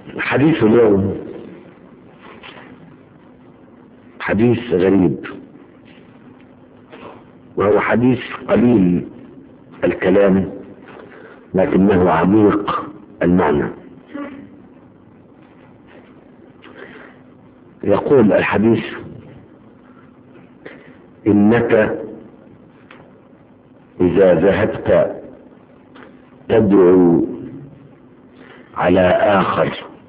حديث اليوم حديث غريب وهو حديث قليل الكلام لكنه عميق المعنى يقول الحديث إنك إذا ذهبت تدعو على آخر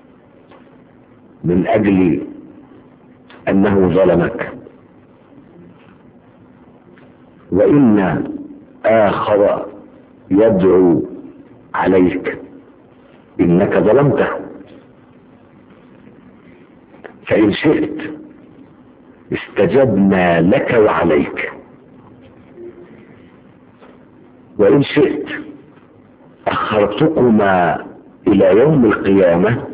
من أجل أنه ظلمك وإن آخر يدعو عليك إنك ظلمته فإن شئت استجبنا لك وعليك وإن شئت أخرتكما إلى يوم القيامة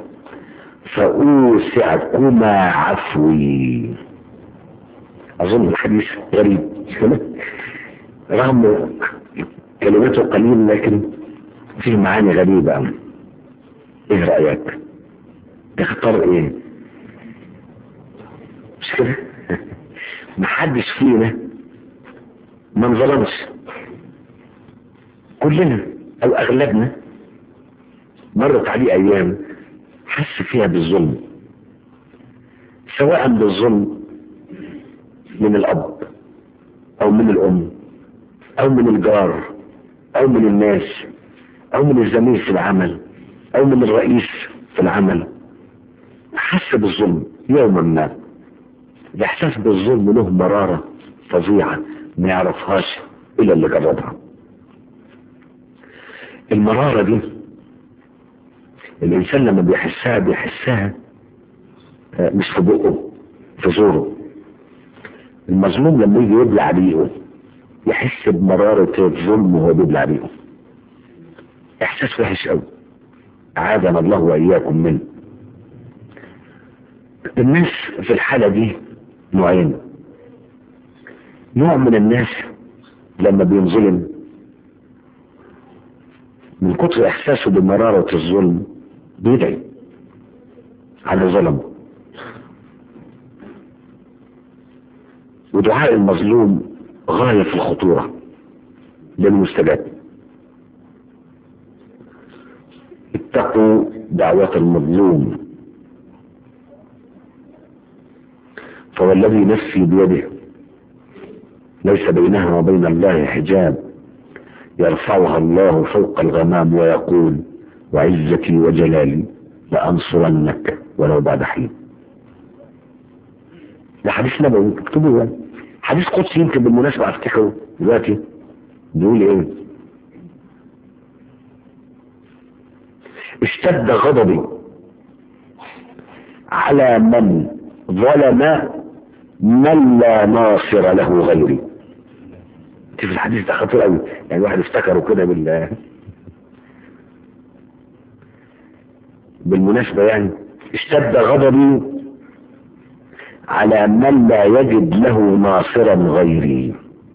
فأوسعكما عفوي أظن الحديث غريب رغم كلمته قليل لكن فيه معاني غريبة ايه رأيك تختار ايه مش كده محدش فينا ما انظلمش كلنا او اغلبنا مرت عليه ايام حس فيها بالظلم سواء بالظلم من الاب او من الام او من الجار او من الناس او من الزميل في العمل او من الرئيس في العمل حس بالظلم يوما ما الاحساس بالظلم له مرارة فظيعة ما يعرفهاش الا اللي جربها المرارة دي الانسان لما بيحسها بيحسها مش في بقه في زوره المظلوم لما يجي يبلع ريقه يحس بمرارة الظلم وهو بيبلع ريقه احساس وحش قوي عادنا الله واياكم منه الناس في الحالة دي نوعين نوع من الناس لما بينظلم من كتر احساسه بمرارة الظلم بيدعي على ظلمه ودعاء المظلوم غاية في الخطورة للمستجاب اتقوا دعوة المظلوم فوالذي نفسي بيده ليس بينها وبين الله حجاب يرفعها الله فوق الغمام ويقول وعزتي وجلالي لأنصرنك ولو بعد حين ده حديث نبوي اكتبوه يعني حديث قدسي يمكن بالمناسبة افتكره دلوقتي بيقول ايه اشتد غضبي على من ظلم من لا ناصر له غيري في الحديث ده خطير قوي يعني واحد افتكره كده بال بالمناسبة يعني اشتد غضبي على من لا يجد له ناصرا غيري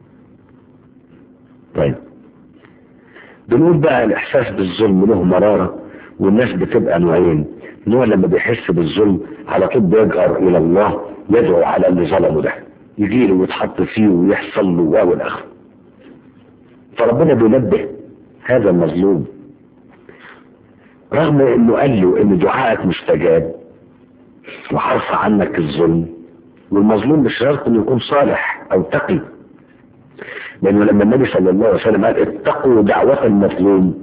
طيب بنقول بقى الاحساس بالظلم له مرارة والناس بتبقى نوعين نوع لما بيحس بالظلم على طول بيجأر الى الله يدعو على اللي ظلمه ده يجي له ويتحط فيه ويحصل له واو الاخر فربنا بينبه هذا المظلوم رغم انه قال له ان دعائك مستجاب وحرف عنك الظلم والمظلوم مش شرط انه يكون صالح او تقي لانه لما النبي صلى الله عليه وسلم قال اتقوا دعوة المظلوم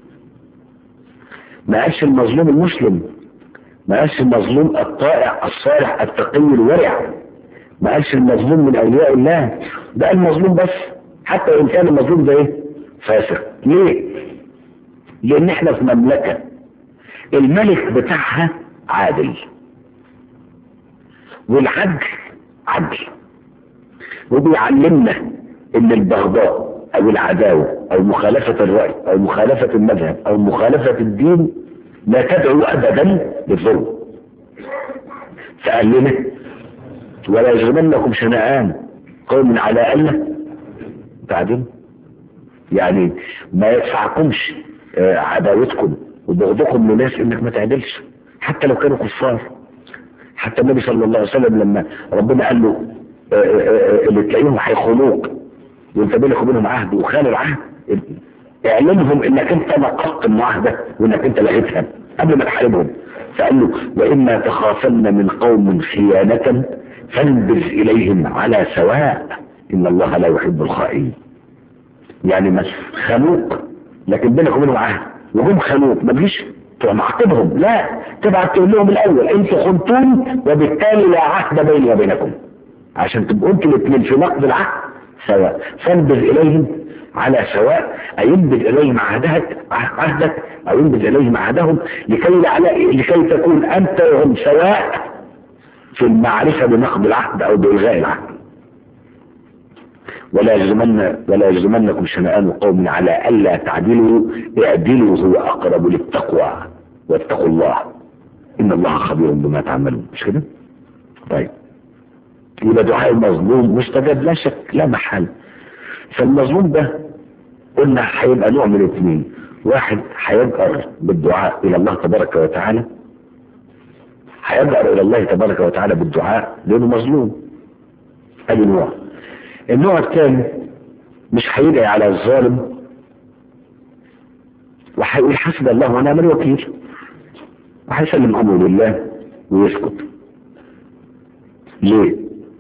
ما قالش المظلوم المسلم ما قالش المظلوم الطائع الصالح التقي الورع ما قالش المظلوم من اولياء الله ده المظلوم بس حتى ان كان المظلوم ده ايه فاسق ليه لان احنا في مملكة الملك بتاعها عادل والعدل عدل وبيعلمنا ان البغضاء او العداوة او مخالفة الرأي او مخالفة المذهب او مخالفة الدين لا تدعو ابدا للظلم فقال لنا ولا يجرمنكم شنآن قوم على ألا بعدين يعني ما يدفعكمش عداوتكم وبغضكم لناس انك ما تعدلش حتى لو كانوا كفار حتى النبي صلى الله عليه وسلم لما ربنا قال له آه، آه، آه، اللي تلاقيهم هيخونوك وانت بينك وبينهم عهد وخان العهد اعلمهم انك انت نقضت المعاهدة وانك انت لغيتها قبل ما تحاربهم فقال له واما تخافن من قوم خيانة فانبذ اليهم على سواء ان الله لا يحب الخائنين يعني ما خانوك لكن بينك وبينهم عهد وهم خانوك ما تجيش تبقى معاقبهم لا تبعت تقول لهم الاول انتوا خنتوني وبالتالي لا عهد بيني وبينكم عشان تبقوا انتوا الاثنين في نقض العهد سواء فانبذ اليهم على سواء أي ينبذ اليهم عهدك عهدك او ينبذ اليهم عهدهم لكي لكي تكون انت وهم سواء في المعرفة بنقض العهد او بالغاء العهد ولا يجزمن ولا يجزمنكم شنآن قوم على ألا تعدلوا اعدلوا هو أقرب للتقوى واتقوا الله إن الله خبير بما تعملون مش كده؟ طيب يبقى دعاء المظلوم مستجاب لا شك لا محل فالمظلوم ده قلنا هيبقى نوع من الاثنين واحد هيجأر بالدعاء إلى الله تبارك وتعالى هيجأر إلى الله تبارك وتعالى بالدعاء لأنه مظلوم ادي نوع النوع الثاني مش هيدعي على الظالم وهيقول حسب الله ونعم الوكيل وهيسلم امره لله ويسكت ليه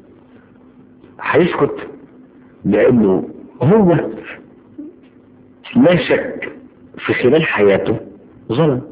هيسكت لانه هو لا شك في خلال حياته ظلم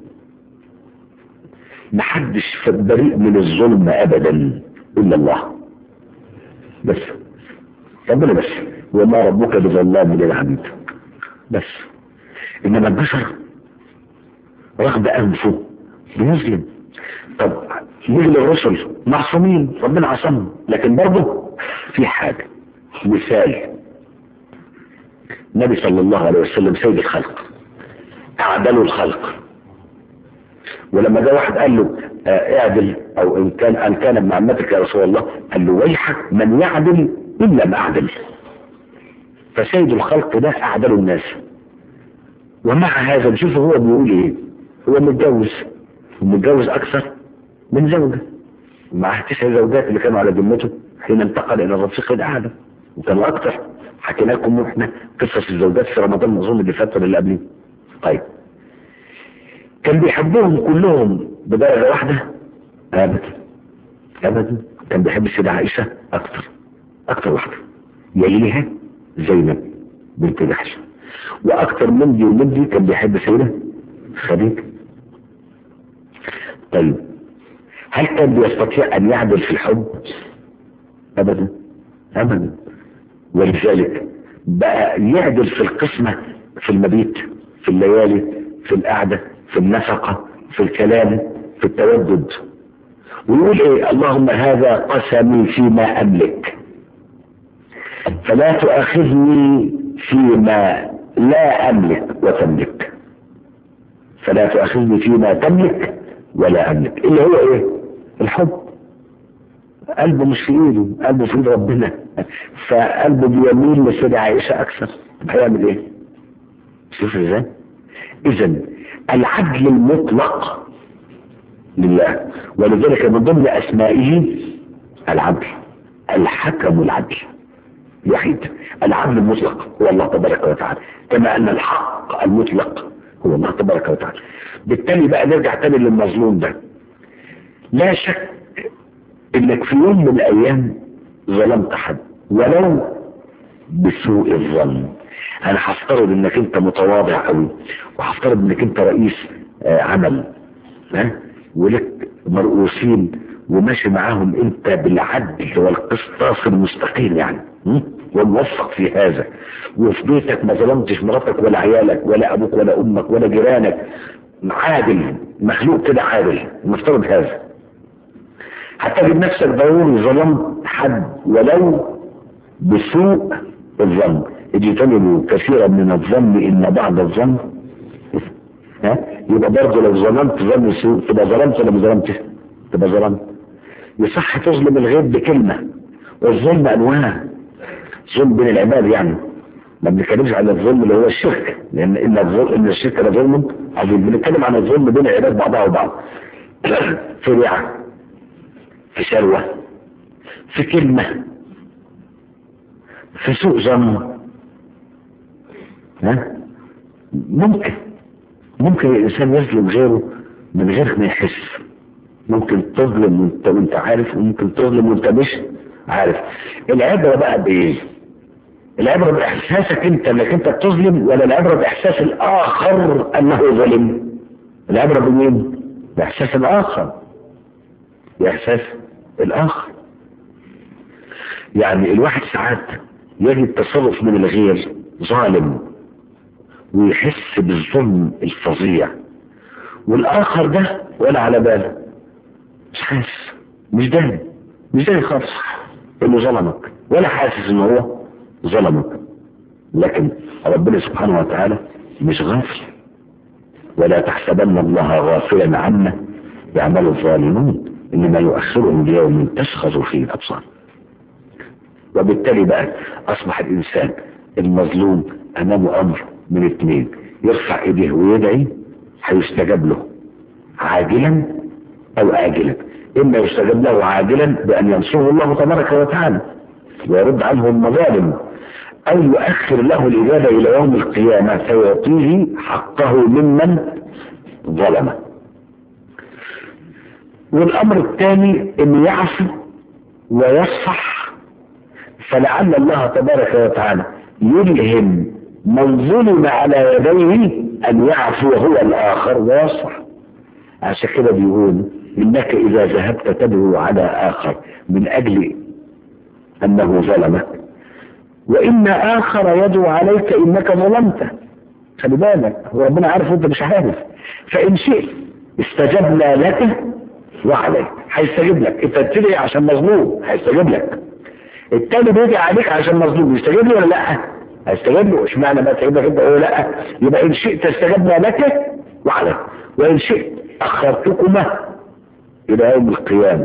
محدش بريء من الظلم ابدا الا الله بس ربنا بس وما ربك بظلام للعبيد بس انما البشر رغم انفه بيظلم طب يجي الرسل معصومين ربنا عصمهم لكن برضه في حاجه مثال النبي صلى الله عليه وسلم سيد الخلق اعدلوا الخلق ولما جاء واحد قال له آه اعدل او ان كان ان كان ابن عمتك يا رسول الله قال له ويحك من يعدل إلا ما أعدل فسيد الخلق ده أعدل الناس ومع هذا نشوف هو بيقول إيه هو متجوز ومتجوز أكثر من زوجة معاه تسع زوجات اللي كانوا على ذمته حين انتقل إلى الرفيق الأعلى وكانوا أكثر حكينا لكم احنا قصص الزوجات في رمضان اظن اللي فات اللي قبليه طيب كان بيحبهم كلهم بدرجة واحدة أبدا أبدا كان بيحب السيدة عائشة أكثر اكتر واحدة يليها زينب بنت جحش واكتر من دي ومن دي كان بيحب سيدة خديجة طيب هل كان بيستطيع ان يعدل في الحب ابدا ابدا ولذلك بقى يعدل في القسمة في المبيت في الليالي في القعدة في النفقة في الكلام في التودد ويقول ايه اللهم هذا قسمي فيما املك فلا تؤاخذني فيما لا أملك وتملك فلا تؤاخذني فيما تملك ولا أملك اللي هو إيه الحب قلبه مش في إيده قلبه في إيد ربنا فقلبه بيميل لسيدة عائشة أكثر هيعمل إيه شوف إزاي إذا العدل المطلق لله ولذلك من ضمن أسمائه العدل الحكم العدل الوحيد العدل المطلق هو الله تبارك وتعالى كما ان الحق المطلق هو الله تبارك وتعالى بالتالي بقى نرجع تاني للمظلوم ده لا شك انك في يوم من الايام ظلمت حد ولو بسوء الظن انا هفترض انك انت متواضع قوي وهفترض انك انت رئيس آه عمل ها ولك مرؤوسين وماشي معاهم انت بالعدل والقسطاس المستقيم يعني وموفق في هذا وفي بيتك ما ظلمتش مراتك ولا عيالك ولا ابوك ولا امك ولا جيرانك عادل مخلوق كده عادل نفترض هذا هتجد نفسك ضروري ظلمت حد ولو بسوء الظن اجتنبوا كثيرا من الظن ان بعض الظن ها يبقى برضه لو ظلمت ظن سوء تبقى ظلمت ولا ما ظلمتش تبقى ظلمت يصح تظلم الغير بكلمه والظلم انواع ظلم بين العباد يعني ما بنتكلمش عن الظلم اللي هو الشرك لان ان الظلم ان الشرك ده ظلم عظيم بنتكلم عن الظلم بين العباد بعضها وبعض في بيعة في ثروة في كلمة في سوء ظن ها ممكن ممكن الإنسان يظلم غيره من غير ما يحس ممكن تظلم وانت, وانت عارف وممكن تظلم وانت مش عارف العبرة بقى بايه العبرة باحساسك انت انك انت بتظلم ولا العبرة باحساس الاخر انه ظلم العبرة بمين باحساس الاخر باحساس الاخر يعني الواحد ساعات يجد تصرف من الغير ظالم ويحس بالظلم الفظيع والاخر ده ولا على باله مش حاسس مش داري مش داري خالص انه ظلمك ولا حاسس ان هو ظلمك لكن ربنا سبحانه وتعالى مش غافل ولا تحسبن الله غافلا عنا يعمل الظالمون انما يؤخرهم ليوم تشخص فيه الابصار وبالتالي بقى اصبح الانسان المظلوم امامه امر من اثنين يرفع ايديه ويدعي هيستجاب له عاجلا او اجلا اما يستجاب له عاجلا بان ينصره الله تبارك وتعالى ويرد عنه المظالم او يؤخر له الاجابه الى يوم القيامه فيعطيه حقه ممن ظلمه والامر الثاني انه يعفو ويصفح فلعل الله تبارك وتعالى يلهم من ظلم على يديه ان يعفو هو الاخر ويصفح عشان كده بيقول انك اذا ذهبت تدعو على اخر من اجل انه ظلمك وان اخر يدعو عليك انك ظلمته خلي بالك هو ربنا عارف وانت مش عارف فان شئت استجبنا لك وعليك هيستجيب لك انت بتدعي عشان مظلوم هيستجيب لك التاني بيدعي عليك عشان مظلوم يستجيب له ولا لا هيستجيب له اشمعنى بقى تستجيب لك انت ولا لا يبقى ان شئت استجبنا لك وعليك وان شئت اخرتكما الى يوم القيامه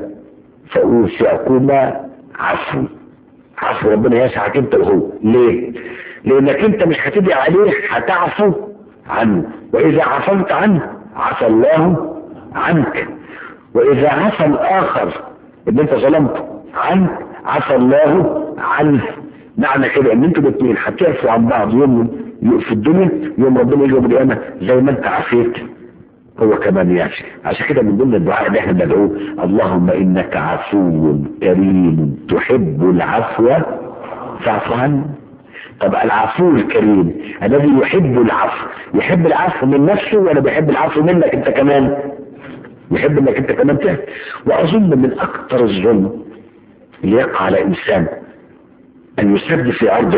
فاوسعكما عفو عفو ربنا يسعك انت وهو ليه لانك انت مش هتدعي عليه هتعفو عنه واذا عفوت عنه عفى الله عنك واذا عفى الاخر اللي انت ظلمته عنك عفى الله عنه معنى كده ان انتوا الاثنين هتعفوا عن بعض يوم في الدنيا يوم ربنا يجي يوم القيامه زي ما انت عفيت هو كمان يعفي عشان كده من ضمن الدعاء اللي احنا بندعوه اللهم انك عفو كريم تحب العفو فاعف عنه طب العفو الكريم الذي يحب العفو يحب العفو من نفسه ولا بيحب العفو منك انت كمان يحب انك انت كمان تعفو واظن من اكثر الظلم اللي يقع على انسان ان يسد في عرضه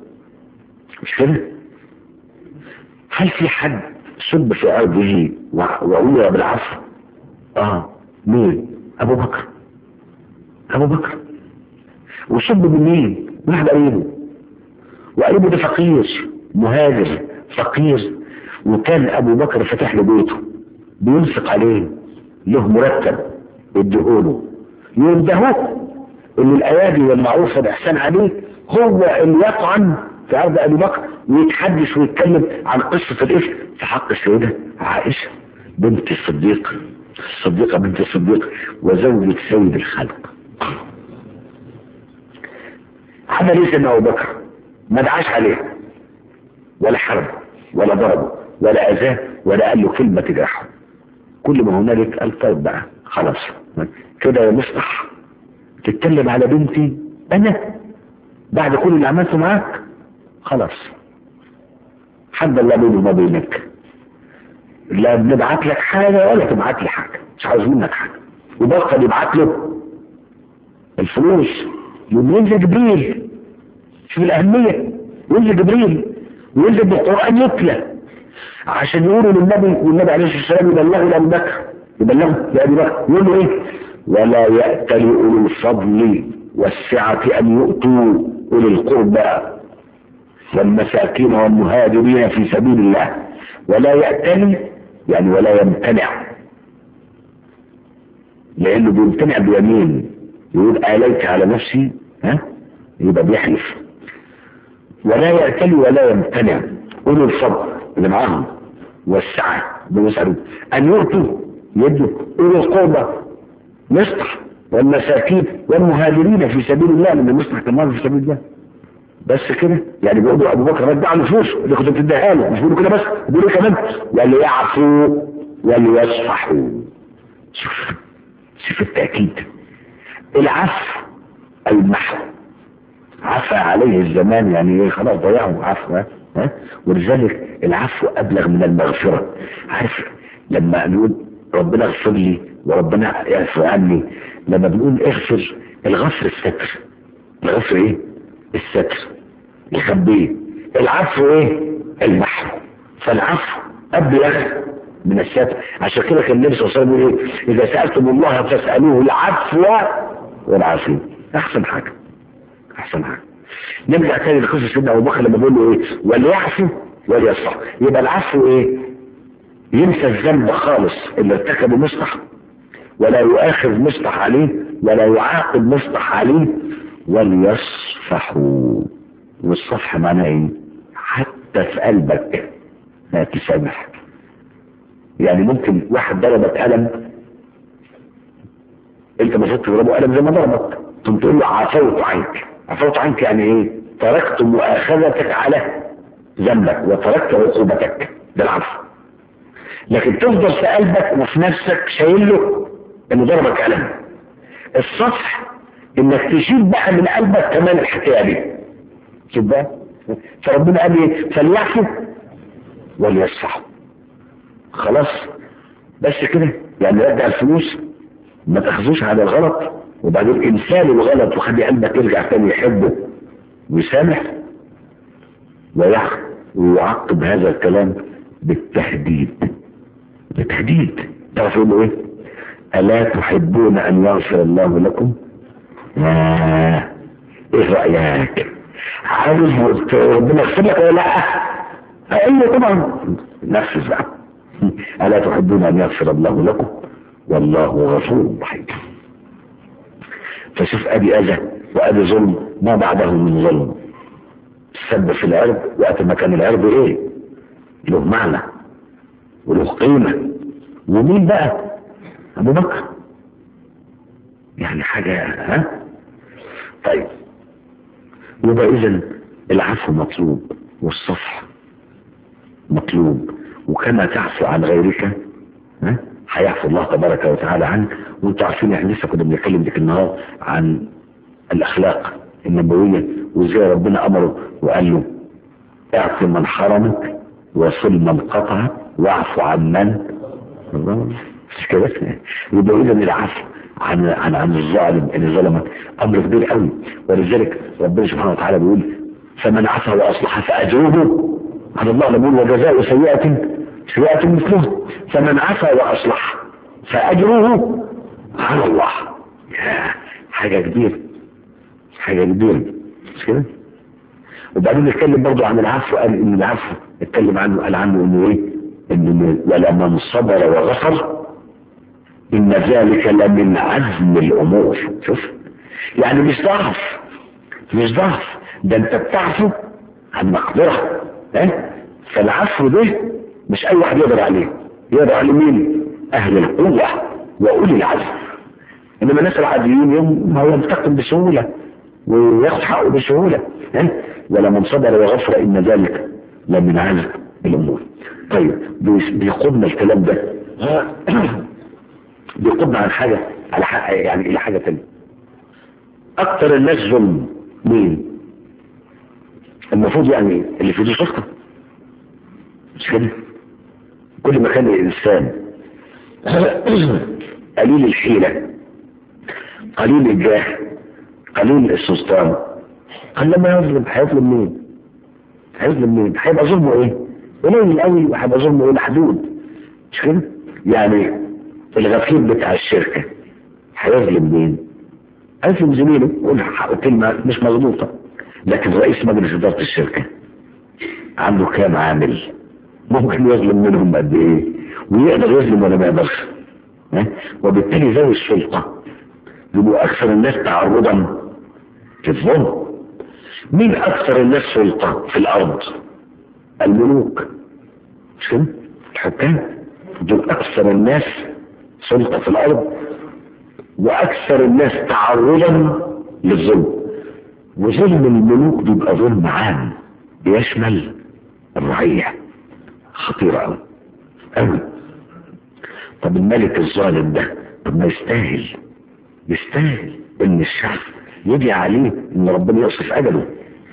مش كده هل في حد سب في عرضه وأمر بالعفو اه مين ابو بكر ابو بكر وسب من مين واحد قريبه وقريبه ده فقير مهاجر فقير وكان ابو بكر فتح له بيته بينفق عليه له مرتب يديهوله يندهوه ان الايادي والمعروف والاحسان عليه هو اللي يطعن في عرض ابي بكر ويتحدث ويتكلم عن قصه الاسم في حق السيده عائشه بنت الصديق الصديقه بنت الصديق وزوجة سيد الخلق عمل ايه سيدنا ابو بكر ما دعاش عليه ولا حرب ولا ضربه ولا اذاه ولا قال له كلمه تجرحه كل ما هنالك قال طيب بقى خلاص كده يا مصلح تتكلم على بنتي انا بعد كل اللي عملته معاك خلاص حد الله بيني وما بينك لا بنبعت لك حاجة ولا تبعت لي حاجة مش عاوز منك حاجة وبطل يبعت له الفلوس ينزل جبريل شوف الأهمية ينزل جبريل وينزل بالقرآن يتلى عشان يقولوا للنبي والنبي عليه الصلاة والسلام يبلغوا لأبي بكر يبلغوا لأبي بكر يقول له إيه ولا يأتل أولو الفضل والسعة أن يؤتوا أولي القربى والمساكين والمهاجرين في سبيل الله ولا يأتل يعني ولا يمتنع لأنه بيمتنع بيمين يقول آليت على نفسي ها يبقى بيحلف ولا يأتل ولا يمتنع أولو الفضل اللي معاهم والسعة بيسألوا أن يؤتوا يدوا اولي القربى مصلح والمساكين والمهاجرين في سبيل الله لان مصلح كمان في سبيل الله بس كده يعني بيقولوا ابو بكر رجع له فلوس اللي كنت بتديها له مش بيقولوا كده بس بيقولوا كمان وليعفوا وليصفحوا شوف شوف التاكيد العفو المحو عفى عليه الزمان يعني ايه خلاص ضيعه عفو ها ها؟ ولذلك العفو ابلغ من المغفره عارف لما نقول ربنا اغفر لي وربنا يعفو عني لما بنقول اغفر الغفر الستر الغفر ايه الستر يخبيه العفو ايه المحو فالعفو ابلغ من الستر عشان كده كان النبي صلى الله عليه وسلم يقول ايه اذا سالتم الله فاسالوه العفو والعافيه احسن حاجه احسن حاجه نرجع تاني لقصه سيدنا ابو بكر لما بيقول له ايه وليعفو وليصفح يبقى العفو ايه ينسى الذنب خالص اللي ارتكبه مصلح ولا يؤاخذ مصلح عليه ولا يعاقب مصلح عليه وليصفحوا والصفح معناه ايه حتى في قلبك لا تسامح يعني ممكن واحد ضربك قلم انت المفروض تضربه قلم زي ما ضربك ثم تقول له عفوت عنك عفوت عنك يعني ايه تركت مؤاخذتك على ذنبك وتركت عقوبتك ده العفو لكن تفضل في قلبك وفي نفسك شايل له انه ضربك قلم الصفح انك تشيل بقى من قلبك كمان الحكايه دي شوف بقى فربنا قال ايه فليعفوا وليصفحوا خلاص بس كده يعني رجع الفلوس ما تاخذوش على الغلط وبعدين انسان الغلط وخلي قلبك يرجع تاني يحبه ويسامح ويعقب هذا الكلام بالتهديد بالتهديد تعرف يقول له ايه الا تحبون ان يغفر الله لكم آه. ايه رايك عاوز ربنا يغفر لك ولا لا ايوه طبعا نفذ بقى الا تحبون ان يغفر الله لكم والله غفور رحيم فشوف ادي اذى وادي ظلم ما بعده من ظلم السب في العرض وقت ما كان العرض ايه له معنى وله قيمة ومين بقى ابو بكر يعني حاجة ها طيب يبقى اذا العفو مطلوب والصفح مطلوب وكما تعفو عن غيرك ها هيعفو الله تبارك وتعالى عنك وانتوا عارفين احنا لسه كنا بنتكلم ديك النهار عن الاخلاق النبويه وازاي ربنا امره وقال له اعف من حرمك وصل من قطع واعف عن من مش كده يبقى اذا العفو عن عن عن الظالم اللي ظلمك امر كبير قوي ولذلك ربنا سبحانه وتعالى بيقول فمن عفا واصلح فاجره على الله لما يقول وجزاء سيئه سيئه مثله فمن عفا واصلح فاجره على الله حاجه كبيره حاجه كبيره مش كده وبعدين نتكلم برضه عن العفو قال ان العفو اتكلم عنه قال عنه انه ايه ان ولمن صبر وغفر ان ذلك لمن عزم الامور شوف يعني مش ضعف مش ضعف ده انت بتعفو عن مقدره ها فالعفو ده مش اي واحد يقدر عليه يقدر عليه مين اهل القوه واولي العزم انما الناس العاديين يوم ما هو ينتقم بسهوله وياخد حقه بسهوله ها ولمن صبر وغفر ان ذلك لمن عزم الامور طيب بيقودنا الكلام ده بيقودنا عن حاجه على حق يعني الى حاجه ثانيه اكثر الناس ظلم مين المفروض يعني اللي في دي سلطه مش كده كل ما كان الانسان قليل الحيله قليل الجاه قليل السلطان قال لما يظلم هيظلم مين هيظلم مين هيبقى ظلمه ايه قليل قوي وهيبقى ظلمه ايه محدود مش كده يعني الغفير بتاع الشركه هيظلم مين هيظلم زميله يقول كلمه مش مظبوطه لكن رئيس مجلس اداره الشركه عنده كام عامل ممكن يظلم منهم قد ايه ويقدر يظلم ولا ما يقدرش وبالتالي ذوي السلطه يبقوا اكثر الناس تعرضا في الظلم مين اكثر الناس سلطة في الارض الملوك مش كده الحكام دول اكثر الناس سلطة في الأرض وأكثر الناس تعرضا للظلم وظلم الملوك بيبقى ظلم عام بيشمل الرعية خطيرة أوي أوي طب الملك الظالم ده طب ما يستاهل يستاهل ان الشعب يجي عليه ان ربنا يوصف اجله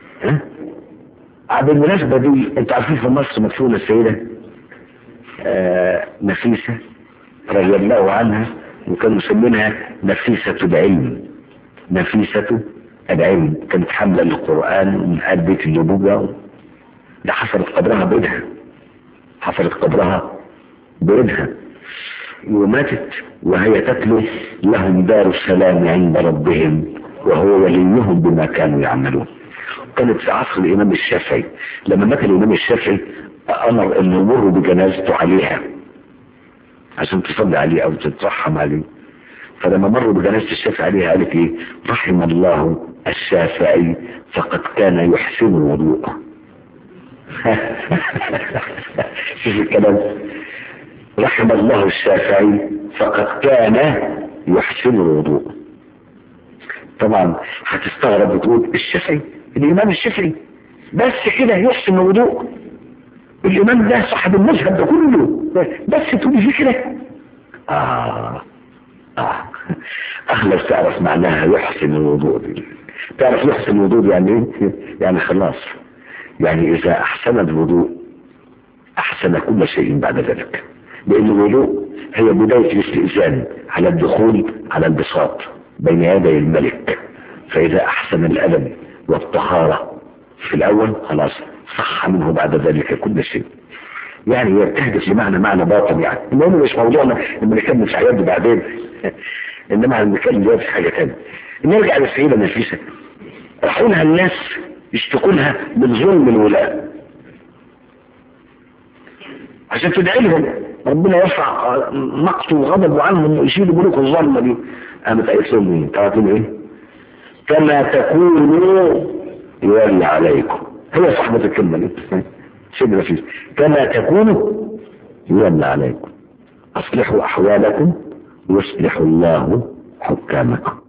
ها بالمناسبة دي انتوا عارفين في مصر مدفونة السيدة آه نفيسة رضي الله عنها وكانوا مسمينها نفيسة العلم نفيسة العلم كانت حاملة للقرآن من آل بيت النبوة ده حفرت قبرها بإيدها حفرت قبرها بإيدها وماتت وهي تتلو لهم دار السلام عند ربهم وهو وليهم بما كانوا يعملون كانت في عصر الإمام الشافعي لما مات الإمام الشافعي أمر أن يمر بجنازته عليها عشان تصلي عليه أو تترحم عليه فلما مروا بجنازة الشافعي عليها قالت إيه رحم الله الشافعي فقد كان يحسن الوضوء شوف الكلام رحم الله الشافعي فقد كان يحسن الوضوء طبعا هتستغرب وتقول الشافعي الامام الشافعي بس كده يحسن الوضوء الامام ده صاحب المذهب ده كله بس تقول فيه كده اه اه اخلص تعرف معناها يحسن الوضوء دي تعرف يحسن الوضوء يعني ايه يعني خلاص يعني اذا احسن الوضوء احسن كل شيء بعد ذلك لان الوضوء هي بداية الاستئذان على الدخول على البساط بين يدي الملك فاذا احسن الادب والطهارة في الاول خلاص صح منه بعد ذلك كل شيء يعني يرتهدف لمعنى معنى باطن يعني المهم مش موضوعنا لما نكمل في عيادي بعدين انما هنتكلم دلوقتي في حاجه ثانيه نرجع للسيده نفيسه راحوا لها الناس يشتكوا لها من ظلم الولاة عشان تدعي لهم ربنا يرفع مقته وغضبه عنهم ويشيل ملوك الظلمه دي قامت قالت لهم ايه؟ تعرفين ايه؟ كما تكونوا يولي عليكم هي صاحبة الكلمة دي سيدنا فيه كما تكونوا يولى عليكم أصلحوا أحوالكم يصلح الله حكامكم